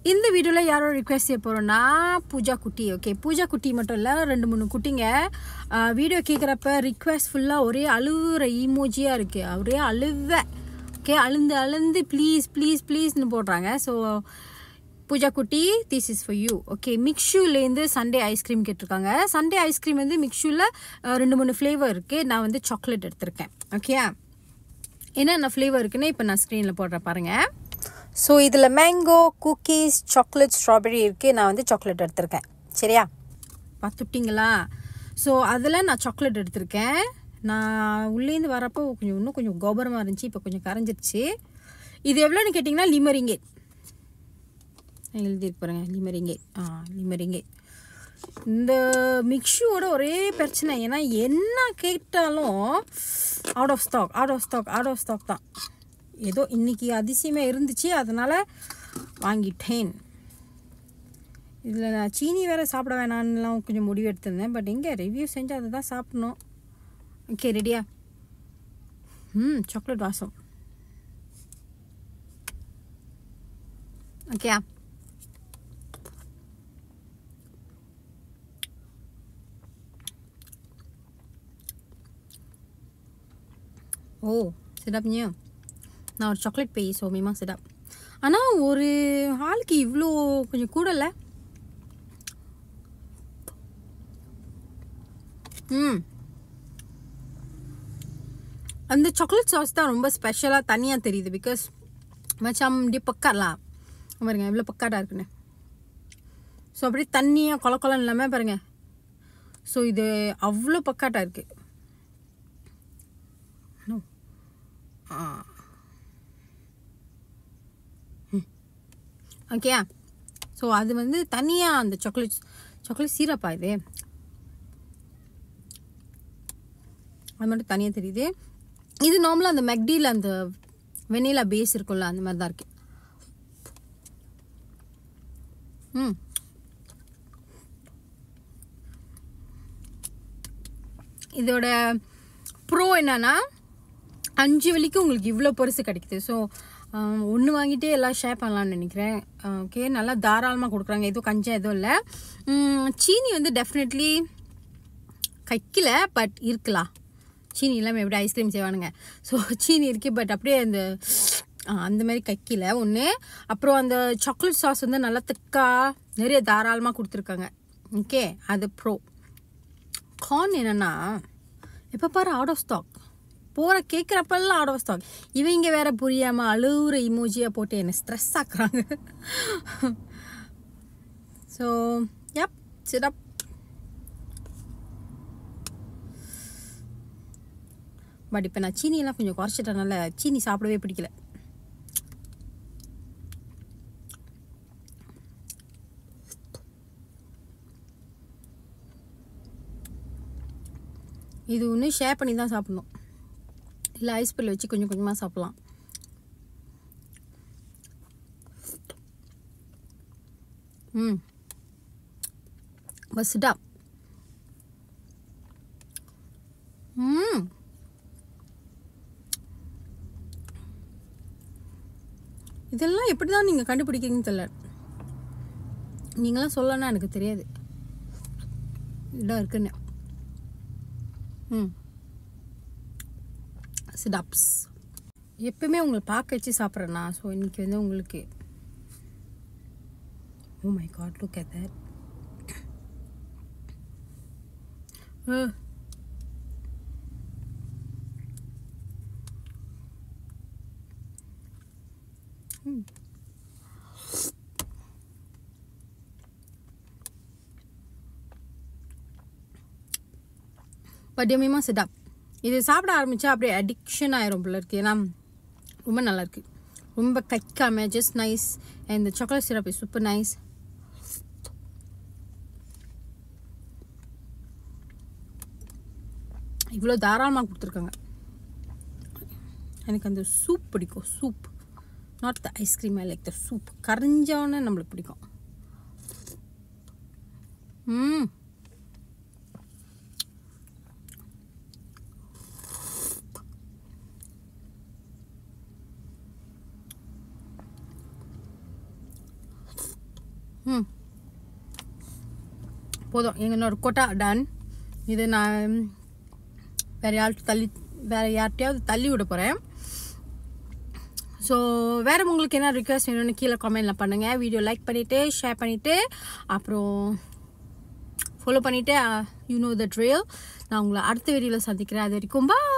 இந்த வீடியோவில் யாரோ ரிக்வெஸ்ட் செய்ய போகிறோன்னா பூஜா குட்டி ஓகே பூஜா குட்டி மட்டும் இல்லை ரெண்டு மூணு குட்டிங்க வீடியோ கேட்குறப்ப ரிக்வெஸ்ட் ஃபுல்லாக ஒரே அழுகுற ஈமோஜியாக இருக்குது ஒரே அழுவ ஓகே அழுந்து அழுந்து ப்ளீஸ் ப்ளீஸ் ப்ளீஸ்னு போடுறாங்க ஸோ பூஜா குட்டி this is for you okay மிக்ஷூலேருந்து சண்டே ஐஸ்கிரீம் கேட்டிருக்காங்க சண்டே ஐஸ்கிரீம் வந்து மிக்ஷூவில் ரெண்டு மூணு ஃப்ளேவர் இருக்குது நான் வந்து சாக்லேட் எடுத்திருக்கேன் ஓகே என்னென்ன ஃப்ளேவர் இருக்குன்னு இப்போ நான் ஸ்க்ரீனில் போடுறேன் பாருங்கள் ஸோ இதில் மேங்கோ குக்கீஸ் சாக்லேட் ஸ்ட்ராபெரி இருக்குது நான் வந்து சாக்லேட் எடுத்திருக்கேன் சரியா பார்த்துட்டிங்களா ஸோ அதில் நான் சாக்லேட் எடுத்திருக்கேன் நான் உள்ளேருந்து வரப்போ கொஞ்சம் இன்னும் கொஞ்சம் கோபரமாக இருந்துச்சு இப்போ கொஞ்சம் கரைஞ்சிருச்சு இது எவ்வளோன்னு கேட்டிங்கன்னா லிமரிங்கே எழுதிருக்கு பாருங்க லிமரிங்கே ஆ லிமரிங்கே இந்த மிக்ஷுவோட ஒரே பிரச்சனை ஏன்னா என்ன கேட்டாலும் out of stock out of stock out of stock தான் ஏதோ இன்னைக்கு அதிசயமே இருந்துச்சு அதனால் வாங்கிட்டேன் இதில் நான் சீனி வேறு சாப்பிட வேணான்னுலாம் கொஞ்சம் முடிவு எடுத்திருந்தேன் பட் எங்கே ரிவ்யூ செஞ்சு அதை தான் சாப்பிடணும் ஓகே ரெடியா ம் சாக்லேட் வாசம் ஓகே ஓ சிடப்னியா நான் ஒரு சாக்லேட் பேய் ஸோ மேமா சிடப் ஆனால் ஒரு ஆளுக்கு இவ்வளோ கொஞ்சம் கூடல ம் அந்த சாக்லேட் சாஸ் தான் ரொம்ப ஸ்பெஷலாக தனியாக தெரியுது பிகாஸ் மச்சாம் இப்படி பக்காடலாம் பாருங்க எவ்வளோ பக்காடாக இருக்குன்னு ஸோ அப்படியே தண்ணியாக கொல கொலம் இல்லாமல் பாருங்க ஸோ இது அவ்வளோ பக்காட்டாக இருக்குது ஓகே ஸோ அது வந்து தனியாக அந்த சாக்லேட் சாக்லேட் சீரப்பா இது அது மட்டும் தனியாக தெரியுது இது நார்மலாக அந்த மெக்டியில் அந்த வெனிலா பேஸ் இருக்கும்ல அந்த மாதிரி தான் இருக்கு ம் இதோட ப்ரோ என்னன்னா அஞ்சு வலிக்கும் உங்களுக்கு இவ்வளோ பெருசு கிடைக்குது ஸோ ஒன்று வாங்கிட்டே எல்லாம் ஷேர் பண்ணலான்னு நினைக்கிறேன் ஓகே நல்லா தாராளமாக கொடுக்குறாங்க எதுவும் கஞ்சம் எதுவும் இல்லை சீனி வந்து டெஃபினெட்லி கைக்கல பட் இருக்கலாம் சீனி இல்லாமல் எப்படி ஐஸ்கிரீம் செய்வானுங்க ஸோ சீனி இருக்கு பட் அப்படியே அந்த அந்த மாதிரி கைக்கல ஒன்று அப்புறம் அந்த சாக்லேட் சாஸ் வந்து நல்லா திக்கா நிறைய தாராளமாக கொடுத்துருக்காங்க ஓகே அது ப்ரோ கார்ன் என்னென்னா எப்போ பாரு அவுட் ஆஃப் ஸ்டாக் போகிற கேட்குறப்பெல்லாம் அவுட் ஆஃப் ஸ்டாக் இவங்க வேற புரியாமல் அழுகுற இமோஜியாக போட்டு என்னை ஸ்ட்ரெஸ் ஆக்குறாங்க ஸோ யப் சிடப் பட் இப்போ நான் சீனியெல்லாம் கொஞ்சம் குறைச்சிட்டனால சீனி சாப்பிடவே பிடிக்கல இது ஒன்று ஷேர் பண்ணி தான் சாப்பிடணும் இல்லை ஐஸ் பல்ல வச்சு கொஞ்சம் கொஞ்சமாக சாப்பிட்லாம் ம் பஸ்டா ம் இதெல்லாம் எப்படி தான் நீங்கள் கண்டுபிடிக்கிறீங்கன்னு தெரியல நீங்களாம் சொல்லனா எனக்கு தெரியாது இடம் இருக்குன்னு ம் சிடாப்ஸ் எப்பவுமே உங்களை பார்க்க வச்சு சாப்பிட்றேண்ணா ஸோ இன்னைக்கு வந்து உங்களுக்கு oh my god look at that but எம்மியமாக சிடாப் இது சாப்பிட ஆரம்பித்தா அப்படியே அடிக்ஷன் ஆயிரும் போல இருக்கு ஏன்னா ரொம்ப நல்லா இருக்கு ரொம்ப கைக்காம ஜஸ்ட் நைஸ் இந்த chocolate syrup is super nice இவ்வளோ தாராளமாக கொடுத்துருக்காங்க எனக்கு அந்த சூப் பிடிக்கும் soup not the ice cream I like the soup கரைஞ்சோன்னு நம்மளுக்கு பிடிக்கும் ம் ம் போதும் எங்களோட கொட்டா டன் இது நான் வேற யார்கிட்ட தள்ளி வேற யார்கிட்டயாவது தள்ளி விட போகிறேன் ஸோ வேறு உங்களுக்கு என்ன ரிக்வெஸ்ட் வேணும்னு கீழே கமெண்டில் பண்ணுங்கள் வீடியோ லைக் பண்ணிவிட்டு ஷேர் பண்ணிவிட்டு அப்புறம் ஃபாலோ பண்ணிவிட்டு யூ நோ த ட்ரியல் நான் உங்களை அடுத்த வீடியோவில் சந்திக்கிறேன் அது வரைக்கும் பா